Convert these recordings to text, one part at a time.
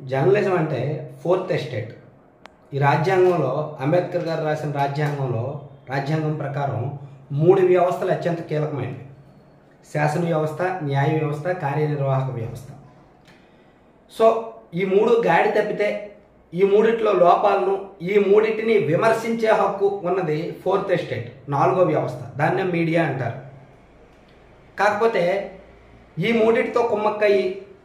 journalism అంటే fourth estate ఈ రాజ్యాంగంలో అంబేద్కర్ గారు రాసిన రాజ్యాంగంలో రాజ్యాంగం ప్రకారం మూడు వ్యవస్థలు అత్యంత కీలకమైనవి శాసన వ్యవస్థ న్యాయ వ్యవస్థ కార్యనిర్వాహక వ్యవస్థ సో ఈ మూడు గాడి తప్పితే ఈ మూడిట్లో లోపాలను ఈ మూడింటిని విమర్శించే హక్కు ఉన్నది ఫోర్త్ ఎస్టేట్ నాలుగో వ్యవస్థ దాన్నే మీడియా అంటారు కాకపోతే ఈ మూడిటితో కుమ్మక్కయ్యి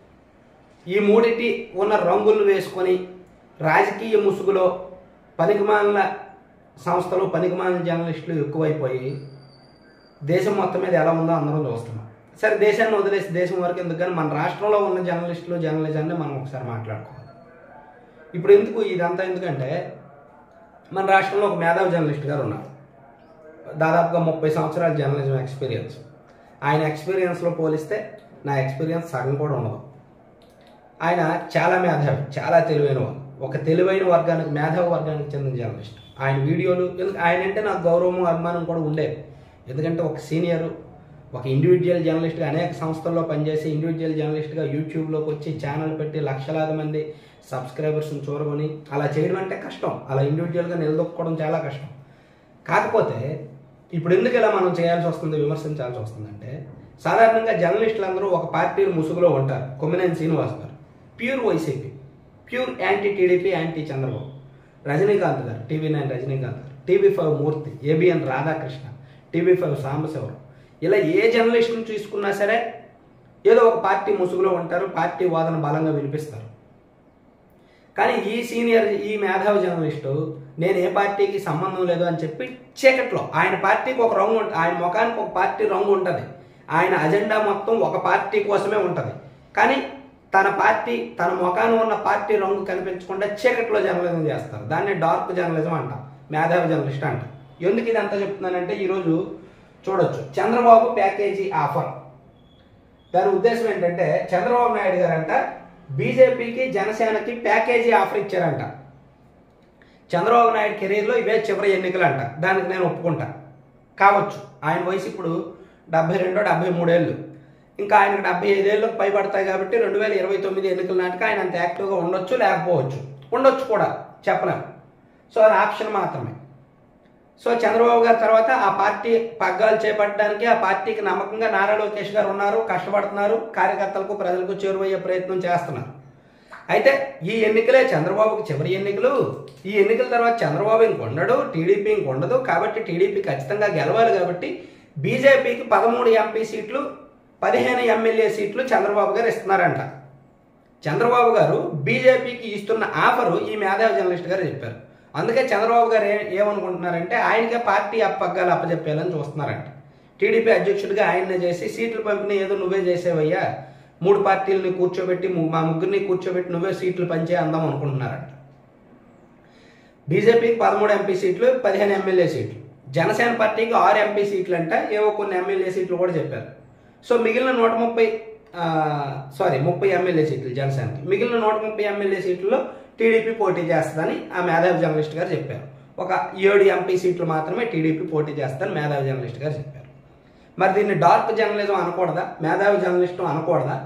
ఈ మూడిటి ఉన్న రంగులు వేసుకొని రాజకీయ ముసుగులో పనికిమాలిన సంస్థలు పనికిమాలిన జర్నలిస్టులు ఎక్కువైపోయి దేశం మొత్తం మీద ఎలా ఉందో అందరం చూస్తున్నాం సరే దేశాన్ని వదిలేసి దేశం వరకు ఎందుకు కానీ మన రాష్ట్రంలో ఉన్న జర్నలిస్టులు జర్నలిజాన్ని మనం ఒకసారి మాట్లాడుకోవాలి ఇప్పుడు ఎందుకు ఇదంతా ఎందుకంటే మన రాష్ట్రంలో ఒక మేధావి జర్నలిస్ట్ గారు ఉన్నారు దాదాపుగా ముప్పై సంవత్సరాల జర్నలిజం ఎక్స్పీరియన్స్ ఆయన ఎక్స్పీరియన్స్లో పోలిస్తే నా ఎక్స్పీరియన్స్ సగం కూడా ఉండదు ఆయన చాలా మేధావి చాలా తెలివైన వారు ఒక తెలివైన వర్గానికి మేధావి వర్గానికి చెందిన జర్నలిస్ట్ ఆయన వీడియోలు ఎందుకు- ఆయన అంటే నాకు గౌరవం అభిమానం కూడా ఉండేది ఎందుకంటే ఒక సీనియర్ ఒక ఇండివిజువల్ జర్నలిస్ట్గా అనేక సంస్థల్లో పనిచేసి ఇండివిజువల్ జర్నలిస్ట్గా యూట్యూబ్లోకి వచ్చి ఛానల్ పెట్టి లక్షలాది మంది సబ్స్క్రైబర్స్ని చూరగొని అలా చేయడం అంటే కష్టం అలా ఇండివిజువల్గా నిలదొక్కుకోవడం చాలా కష్టం కాకపోతే ఇప్పుడు ఎందుకు ఇలా మనం చేయాల్సి వస్తుంది విమర్శించాల్సి వస్తుందంటే సాధారణంగా జర్నలిస్టులు అందరూ ఒక పార్టీ ముసుగులో ఉంటారు Kommineni Srinivas garu pure YCP pure anti TDP anti Chandrababu Rajinikanth garu TV nine Rajinikanth garu TV five Murthy ABN Radhakrishna TV five Sambasivaram ఇలా ఏ జర్నలిస్టును తీసుకున్నా సరే ఏదో ఒక పార్టీ ముసుగులో ఉంటారు పార్టీ వాదన బలంగా వినిపిస్తారు కానీ ఈ సీనియర్ ఈ మేధావి జర్నలిస్టు నేను ఏ పార్టీకి సంబంధం లేదు అని చెప్పి చీకట్లో ఆయన పార్టీకి ఒక రంగు ఉంటుంది ఆయన ముఖానికి ఒక పార్టీ రంగు ఉంటుంది ఆయన అజెండా మొత్తం ఒక పార్టీ కోసమే ఉంటుంది కానీ తన పార్టీ తన ముఖాన ఉన్న పార్టీ రంగు కనిపించకుండా చీకట్లో జర్నలిజం చేస్తారు దాన్ని డార్క్ జర్నలిజం అంటాం మేధావి జర్నలిస్ట్ అంటాం ఎందుకు ఇది అంతా చెప్తున్నానంటే ఈరోజు చూడొచ్చు చంద్రబాబు ప్యాకేజీ ఆఫర్ దాని ఉద్దేశం ఏంటంటే చంద్రబాబు నాయుడు గారంట బీజేపీకి జనసేనకి ప్యాకేజీ ఆఫర్ ఇచ్చారంట చంద్రబాబు నాయుడు కెరీర్లో ఇవే చివరి ఎన్నికలు అంట దానికి నేను ఒప్పుకుంటా కావచ్చు ఆయన వయసు ఇప్పుడు డెబ్బై రెండో డెబ్బై మూడేళ్ళు ఇంకా ఆయనకు డెబ్బై ఐదేళ్ళకు పైబడతాయి కాబట్టి రెండు వేల ఇరవై తొమ్మిది ఎన్నికల నాటికి ఆయన అంత యాక్టివ్గా ఉండొచ్చు లేకపోవచ్చు ఉండొచ్చు కూడా చెప్పలేం సో అది ఆప్షన్ మాత్రమే సో చంద్రబాబు గారి తర్వాత ఆ పార్టీ పగ్గాలు చేపట్టడానికి ఆ పార్టీకి నమ్మకంగా నారా లోకేష్ గారు ఉన్నారు కష్టపడుతున్నారు కార్యకర్తలకు ప్రజలకు చేరువయ్యే ప్రయత్నం చేస్తున్నారు అయితే ఈ ఎన్నికలే చంద్రబాబుకి చివరి ఎన్నికలు ఈ ఎన్నికల తర్వాత చంద్రబాబు ఇంక ఉండడు టీడీపీ ఇంక ఉండదు కాబట్టి టీడీపీ ఖచ్చితంగా గెలవాలి కాబట్టి బీజేపీకి పదమూడు ఎంపీ సీట్లు పదిహేను ఎమ్మెల్యే సీట్లు చంద్రబాబు గారు ఇస్తున్నారంట చంద్రబాబు గారు బీజేపీకి ఇస్తున్న ఆఫరు ఈ మేధావి జర్నలిస్ట్ గారు చెప్పారు అందుకే చంద్రబాబు గారు ఏ ఏమనుకుంటున్నారంటే ఆయనకే పార్టీ అప్పగ్గాలు అప్పచెప్పేయాలని చూస్తున్నారంట టీడీపీ అధ్యక్షుడిగా ఆయన్నే చేసి సీట్లు పంపిణీ ఏదో నువ్వే చేసేవయ్యా మూడు పార్టీలని కూర్చోబెట్టి ము- మా ముగ్గురిని కూర్చోబెట్టి నువ్వే సీట్లు పంచే అందాం అనుకుంటున్నారంట బీజేపీకి పదమూడు ఎంపీ సీట్లు పదిహేను ఎమ్మెల్యే సీట్లు జనసేన పార్టీకి ఆరు ఎంపీ సీట్లు అంట ఏవో కొన్ని ఎమ్మెల్యే సీట్లు కూడా చెప్పారు సో మిగిలిన నూట ముప్పై సారీ ముప్పై ఎమ్మెల్యే సీట్లు జనసేనకి మిగిలిన నూట ముప్పై ఎమ్మెల్యే సీట్లలో టీడీపీ పోటీ చేస్తుందని ఆ మేధావి జర్నలిస్ట్ గారు చెప్పారు ఒక ఏడు ఎంపీ సీట్లు మాత్రమే టీడీపీ పోటీ చేస్తుందని మేధావి జర్నలిస్ట్ గారు చెప్పారు మరి దీన్ని డార్క్ జర్నలిజం అనకూడదా మేధావి జర్నలిస్టు అనకూడదా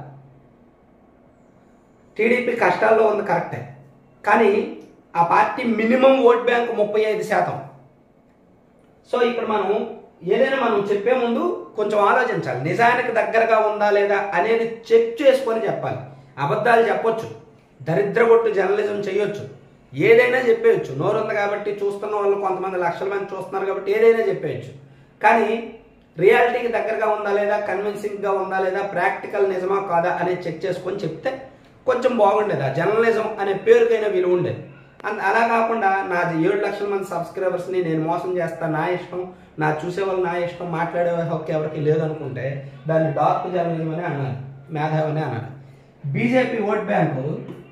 టీడీపీ కష్టాల్లో ఉంది కరెక్టే కానీ ఆ పార్టీ మినిమం ఓట్ బ్యాంక్ ముప్పై ఐదు శాతం సో ఇక్కడ మనం ఏదైనా మనం చెప్పే ముందు కొంచెం ఆలోచించాలి నిజానికి దగ్గరగా ఉందా లేదా అనేది చెక్ చేసుకొని చెప్పాలి అబద్ధాలు చెప్పొచ్చు దరిద్రగొట్టు జర్నలిజం చేయొచ్చు ఏదైనా చెప్పేయచ్చు నోరుంది కాబట్టి చూస్తున్న వాళ్ళు కొంతమంది లక్షల మంది చూస్తున్నారు కాబట్టి ఏదైనా చెప్పేయచ్చు కానీ రియాలిటీకి దగ్గరగా ఉందా లేదా కన్విన్సింగ్గా ఉందా లేదా ప్రాక్టికల్ నిజమా కాదా అనేది చెక్ చేసుకొని చెప్తే కొంచెం బాగుండేది ఆ జర్నలిజం అనే పేరుకైనా విలువ ఉండేది అంత అలా కాకుండా నాది ఏడు లక్షల మంది సబ్స్క్రైబర్స్ని నేను మోసం చేస్తా నా ఇష్టం నా చూసే వాళ్ళు నా ఇష్టం మాట్లాడే హక్కు ఎవరికి లేదనుకుంటే దాన్ని డార్క్ జర్నలిజం అని అన్నాను మేధావి అని అన్నాను BJP vote bank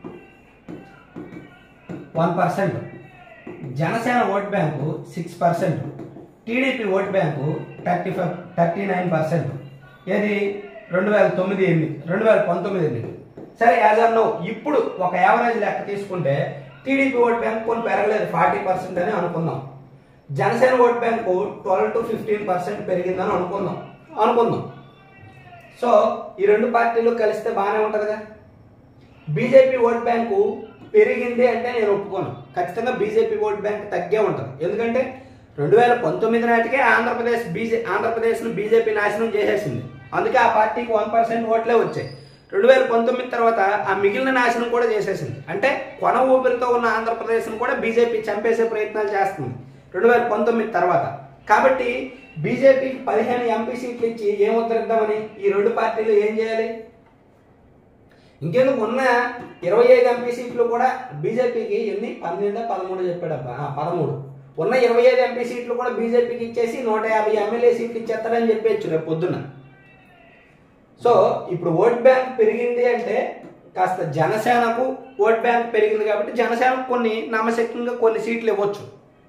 one percent Janasena vote bank six percent TDP vote bank thirty five thirty nine percent ఏది రెండు వేల తొమ్మిది ఎనిమిది రెండు వేల పంతొమ్మిది ఎనిమిది సరే యాజ్ ఆర్ నో ఇప్పుడు ఒక యావరేజ్ లెక్క తీసుకుంటే టీడీపీ ఓట్ బ్యాంక్ కొన్ని పెరగలేదు ఫార్టీ పర్సెంట్ అని అనుకుందాం Janasena vote bank twelve to fifteen percent పెరిగిందని అనుకుందాం అనుకుందాం సో ఈ రెండు పార్టీలు కలిస్తే బాగానే ఉంటుందిగా బీజేపీ ఓట్ బ్యాంకు పెరిగింది అంటే నేను ఒప్పుకోను ఖచ్చితంగా బీజేపీ ఓట్ బ్యాంక్ తగ్గే ఉంటుంది ఎందుకంటే రెండు వేల పంతొమ్మిది నాటికే ఆంధ్రప్రదేశ్ బీజే ఆంధ్రప్రదేశ్ను బీజేపీ నాశనం చేసేసింది అందుకే ఆ పార్టీకి వన్ పర్సెంట్ ఓట్లే వచ్చాయి రెండు వేల పంతొమ్మిది తర్వాత ఆ మిగిలిన నాశనం కూడా చేసేసింది అంటే కొన ఊపిరితో ఉన్న ఆంధ్రప్రదేశ్ను కూడా బీజేపీ చంపేసే ప్రయత్నాలు చేస్తుంది రెండు వేల పంతొమ్మిది తర్వాత కాబట్టి బీజేపీకి పదిహేను ఎంపీ సీట్లు ఇచ్చి ఏం ఉద్ధరిద్దామని ఈ రెండు పార్టీలు ఏం చేయాలి ఇంకెందుకు ఉన్న ఇరవై ఐదు ఎంపీ సీట్లు కూడా బీజేపీకి ఎన్ని పన్నెండు పదమూడు చెప్పాడబ్బా ఆ, పదమూడు ఉన్న ఇరవై ఐదు ఎంపీ సీట్లు కూడా బీజేపీకి ఇచ్చేసి నూట యాభై ఎమ్మెల్యే సీట్లు ఇచ్చేస్తారని చెప్పేచ్చు రేపు పొద్దున్న సో ఇప్పుడు ఓట్ బ్యాంక్ పెరిగింది అంటే కాస్త జనసేనకు ఓట్ బ్యాంక్ పెరిగింది కాబట్టి జనసేనకు కొన్ని నామశక్యంగా కొన్ని సీట్లు ఇవ్వచ్చు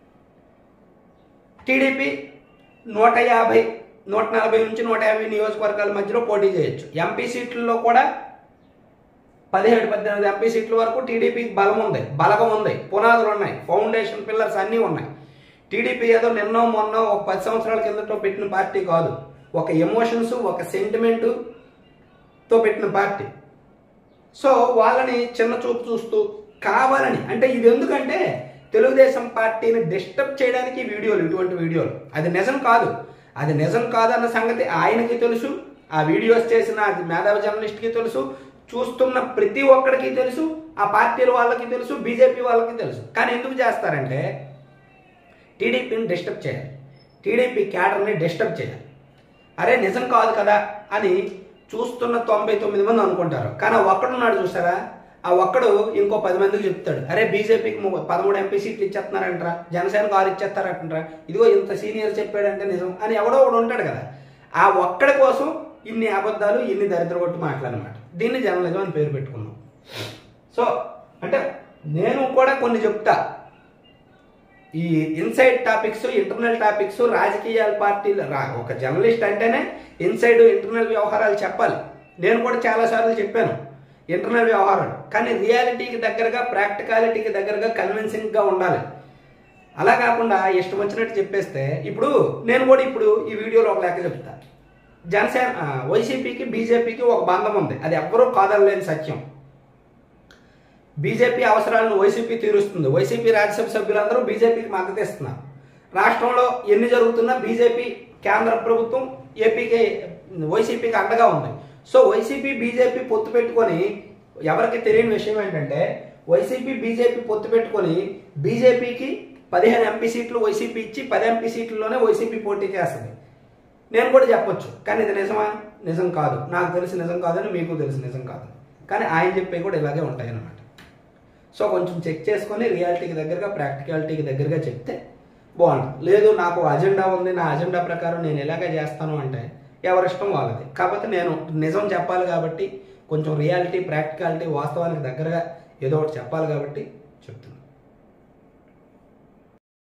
టీడీపీ నూట యాభై నూట నలభై నుంచి నూట యాభై నియోజకవర్గాల మధ్యలో పోటీ చేయొచ్చు ఎంపీ సీట్లలో కూడా పదిహేడు పద్దెనిమిది ఎంపీ సీట్ల వరకు టీడీపీకి బలం ఉంది బలగం ఉంది పునాదులు ఉన్నాయి ఫౌండేషన్ పిల్లర్స్ అన్నీ ఉన్నాయి టీడీపీ ఏదో నిన్నో మొన్న ఒక పది సంవత్సరాల కిందటో పెట్టిన పార్టీ కాదు ఒక ఎమోషన్స్ ఒక సెంటిమెంటుతో పెట్టిన పార్టీ సో వాళ్ళని చిన్న చూపు చూస్తూ కావాలని అంటే ఇది ఎందుకంటే తెలుగుదేశం పార్టీని డిస్టర్బ్ చేయడానికి ఈ వీడియోలు ఇటువంటి వీడియోలు అది నిజం కాదు అది నిజం కాదన్న సంగతి ఆయనకి తెలుసు ఆ వీడియోస్ చేసిన అది మేధావి జర్నలిస్ట్కి తెలుసు చూస్తున్న ప్రతి ఒక్కడికి తెలుసు ఆ పార్టీల వాళ్ళకి తెలుసు బీజేపీ వాళ్ళకి తెలుసు కానీ ఎందుకు చేస్తారంటే టీడీపీని డిస్టర్బ్ చేయాలి టీడీపీ క్యాడర్ని డిస్టర్బ్ చేయాలి అరే నిజం కాదు కదా అని చూస్తున్న తొంభై తొమ్మిది మంది అనుకుంటారు కానీ ఆ ఒక్కడున్నాడు చూసారా ఆ ఒక్కడు ఇంకో పది మందికి చెప్తాడు అరే బీజేపీకి ము- పదమూడు ఎంపీ సీట్లు ఇచ్చేస్తున్నారంటరా జనసేనకు ఆరు ఇచ్చేస్తారంటరా ఇదిగో ఇంత సీనియర్ చెప్పాడంటే నిజం అని ఎవడో ఒకడు ఉంటాడు కదా ఆ ఒక్కడి కోసం ఇన్ని అబద్ధాలు ఇన్ని దరిద్ర కొట్టి మాటలన్నమాట దీన్ని జర్నలిజం అని పేరు పెట్టుకున్నాం సో అంటే నేను కూడా కొన్ని చెప్తా ఈ ఇన్సైడ్ టాపిక్స్ ఇంటర్నల్ టాపిక్స్ రాజకీయాల పార్టీలు రా ఒక జర్నలిస్ట్ అంటేనే ఇన్సైడ్ ఇంటర్నల్ వ్యవహారాలు చెప్పాలి నేను కూడా చాలాసార్లు చెప్పాను ఇంటర్నల్ వ్యవహారాలు కానీ రియాలిటీకి దగ్గరగా ప్రాక్టికాలిటీకి దగ్గరగా కన్విన్సింగ్గా ఉండాలి అలా కాకుండా ఇష్టం వచ్చినట్టు చెప్పేస్తే ఇప్పుడు నేను కూడా ఇప్పుడు ఈ వీడియోలో ఒక లెక్క చెప్తా జనసేన ఆ, వైసీపీకి బీజేపీకి ఒక బంధం ఉంది అది ఎవ్వరూ కాదనలేని సత్యం బీజేపీ అవసరాలను వైసీపీ తీరుస్తుంది వైసీపీ రాజ్యసభ సభ్యులందరూ బీజేపీకి మద్దతు ఇస్తున్నారు రాష్ట్రంలో ఎన్ని జరుగుతున్నా బీజేపీ కేంద్ర ప్రభుత్వం ఏపీకి వైసీపీకి అండగా ఉంది సో వైసీపీ బీజేపీ పొత్తు పెట్టుకొని ఎవరికి తెలియని విషయం ఏంటంటే వైసీపీ బీజేపీ పొత్తు పెట్టుకొని బీజేపీకి పదిహేను ఎంపీ సీట్లు వైసీపీ ఇచ్చి పది ఎంపీ సీట్లలోనే వైసీపీ పోటీ చేస్తుంది నేను కూడా చెప్పొచ్చు కానీ ఇది నిజమా నిజం కాదు నాకు తెలిసి నిజం కాదని మీకు తెలిసి నిజం కాదు కానీ ఆయన చెప్పే కూడా ఇలాగే ఉంటాయి అన్నమాట సో కొంచెం చెక్ చేసుకొని రియాలిటీకి దగ్గరగా ప్రాక్టికాలిటీకి దగ్గరగా చెప్తే బాగుంటుంది లేదు నాకు అజెండా ఉంది నా అజెండా ప్రకారం నేను ఇలాగే చేస్తాను అంటే ఎవరిష్టం వాళ్ళది కాకపోతే నేను నిజం చెప్పాలి కాబట్టి కొంచెం రియాలిటీ ప్రాక్టికాలిటీ వాస్తవానికి దగ్గరగా ఏదో ఒకటి చెప్పాలి కాబట్టి చెప్తున్నాను